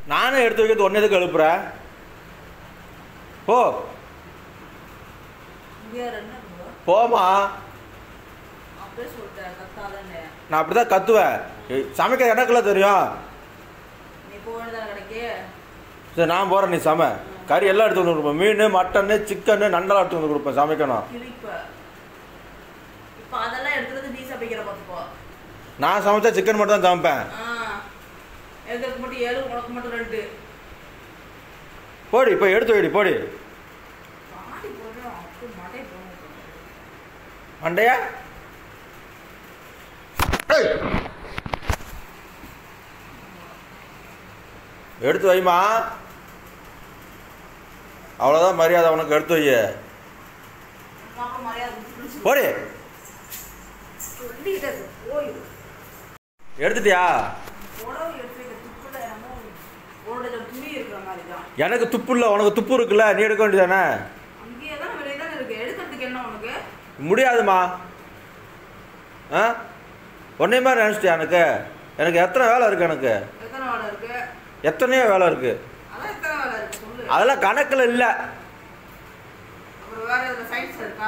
நானும் எடுத்து வைக்கிறது ஒன்று எதுக்கு எழுப்புற போ இங்கே என்ன பண்ணுவ? போமா அப்படியே சொல்லிட்டேன் கத்தாதன்னு நான் அப்படி தான் கத்துவேன் ஏய், சமைக்க எனக்குள்ள தெரியும் நீ போக வேண்டியதானே கடைக்கு சரி நான் போகிறேன் நீ சமை கறி எல்லாம் எடுத்து வந்து கொடுப்பேன் மீன் மட்டனு சிக்கனு நண்டெல்லாம் எடுத்து வந்து கொடுப்பேன் சமைக்கணும் கிளிப்ப இப்போ அதெல்லாம் எடுத்துட்டு வந்து நீ சமைக்கிற பார்த்துக்கோ நான் சமைச்சா சிக்கன் மட்டும் தான் சமைப்பேன் ஆ எங்களுக்கு மட்டும் ஏழு உனக்கு மட்டும் ரெண்டு போடி இப்போ எடுத்து வைடி போடி பாடி போடுறோம் அப்படி மடை போகணும் மண்டையா ஏய். எடுத்து வைமா அவ்வளோதான் மரியாதை உனக்கு எடுத்து வை அப்புறம் மரியாதை கொடுத்து போடி சொல்லிட்டு இருக்கு. போய் எடுத்துட்டியா புடவை எடுத்து வைக்க துப்புல என்னமோ உன்னோட துணி இருக்கிற மாதிரி தான் எனக்கு துப்பு இல்லை உனக்கு துப்பு இருக்குல்ல நீ எடுக்க வேண்டியதானே அங்கேயே தான் வெளியே தானே இருக்கு எடுக்கிறதுக்கு என்ன உனக்கு முடியாதுமா ஆ உன்னை மாதிரி நினச்சிட்டியா எனக்கு எனக்கு எத்தனை வேலை இருக்குது எனக்கு எத்தனை வேலை இருக்கு எத்தனையோ வேலை இருக்குது அதான் எத்தனை வேலை இருக்கு சொல்லு அதெல்லாம் கணக்கில் இல்லை அப்புறம் வேற எதுல சயின்ஸ் இருக்கா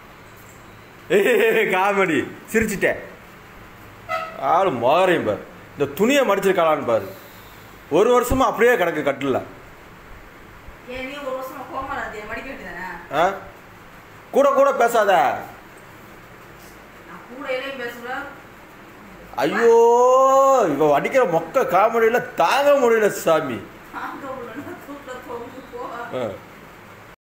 காமெடி சிரிச்சிட்டேன் ஆள் மோகரையும் பாரு இந்த துணியை மடிச்சிருக்காளான்னு பாரு ஒரு வருஷமா அப்படியே கிடக்கு கட்டில் ஏன் நீ ஒரு வருஷம் கோமலாத்திய மடிக்க வேண்டியதானே ஆ கூட கூட பேசாத நான் கூடையிலையும் பேசுவேன் ஐயோ இவ அடிக்கிற மொக்க காமெடியில் தாங்க முடியல சாமி தாங்க முடியலன்னா தூக்கில் தொங்கு போ ஆ